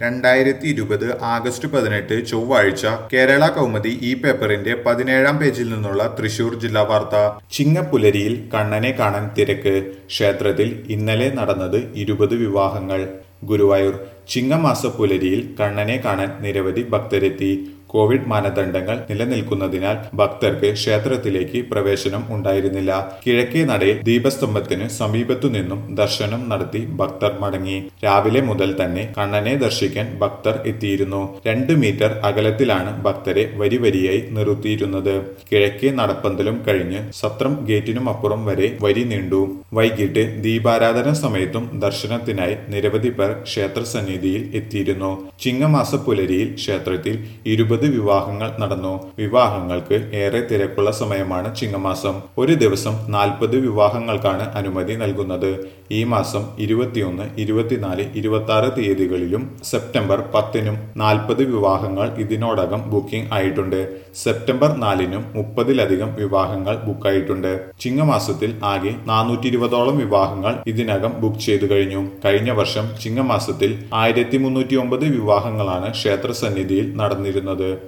രണ്ടായിരത്തി ഇരുപത് ആഗസ്റ്റ് പതിനെട്ട് ചൊവ്വാഴ്ച കേരള കൗമുദി ഈ പേപ്പറിന്റെ പതിനേഴാം പേജിൽ നിന്നുള്ള തൃശൂർ ജില്ലാ വാർത്ത ചിങ്ങപ്പുലരിയിൽ കണ്ണനെ കാണാൻ തിരക്ക് ക്ഷേത്രത്തിൽ ഇന്നലെ നടന്നത് ഇരുപത് വിവാഹങ്ങൾ ഗുരുവായൂർ ചിങ്ങമാസ പുലരിയിൽ കണ്ണനെ കാണാൻ നിരവധി ഭക്തരെത്തി കോവിഡ് മാനദണ്ഡങ്ങൾ നിലനിൽക്കുന്നതിനാൽ ഭക്തർക്ക് ക്ഷേത്രത്തിലേക്ക് പ്രവേശനം ഉണ്ടായിരുന്നില്ല കിഴക്കേ നടയിൽ ദീപസ്തംഭത്തിന് സമീപത്തു നിന്നും ദർശനം നടത്തി ഭക്തർ മടങ്ങി രാവിലെ മുതൽ തന്നെ കണ്ണനെ ദർശിക്കാൻ ഭക്തർ എത്തിയിരുന്നു രണ്ട് മീറ്റർ അകലത്തിലാണ് ഭക്തരെ വരി വരിയായി നിർത്തിയിരുന്നത് കിഴക്കേ നടപ്പന്തലും കഴിഞ്ഞ് സത്രം ഗേറ്റിനുമപ്പുറം വരെ വരി നീണ്ടു വൈകിട്ട് ദീപാരാധന സമയത്തും ദർശനത്തിനായി നിരവധി പേർ ക്ഷേത്ര സന്നിധിയിൽ എത്തിയിരുന്നു ചിങ്ങമാസ പുലരിയിൽ ക്ഷേത്രത്തിൽ ഇരുപത് വിവാഹങ്ങൾ നടന്നു വിവാഹങ്ങൾക്ക് ഏറെ തിരക്കുള്ള സമയമാണ് ചിങ്ങമാസം ഒരു ദിവസം നാൽപ്പത് വിവാഹങ്ങൾക്കാണ് അനുമതി നൽകുന്നത് ഈ മാസം ഇരുപത്തിയൊന്ന് ഇരുപത്തിനാല് ഇരുപത്തി ആറ് തീയതികളിലും സെപ്റ്റംബർ പത്തിനും നാൽപ്പത് വിവാഹങ്ങൾ ഇതിനോടകം ബുക്കിംഗ് ആയിട്ടുണ്ട് സെപ്റ്റംബർ നാലിനും മുപ്പതിലധികം വിവാഹങ്ങൾ ബുക്കായിട്ടുണ്ട് ചിങ്ങമാസത്തിൽ ആകെ നാനൂറ്റി ഇരുപതോളം വിവാഹങ്ങൾ ഇതിനകം ബുക്ക് ചെയ്തു കഴിഞ്ഞു കഴിഞ്ഞ വർഷം ചിങ്ങമാസത്തിൽ ആയിരത്തി മുന്നൂറ്റി ഒമ്പത് വിവാഹങ്ങളാണ് ക്ഷേത്ര സന്നിധിയിൽ നടന്നിരുന്നത്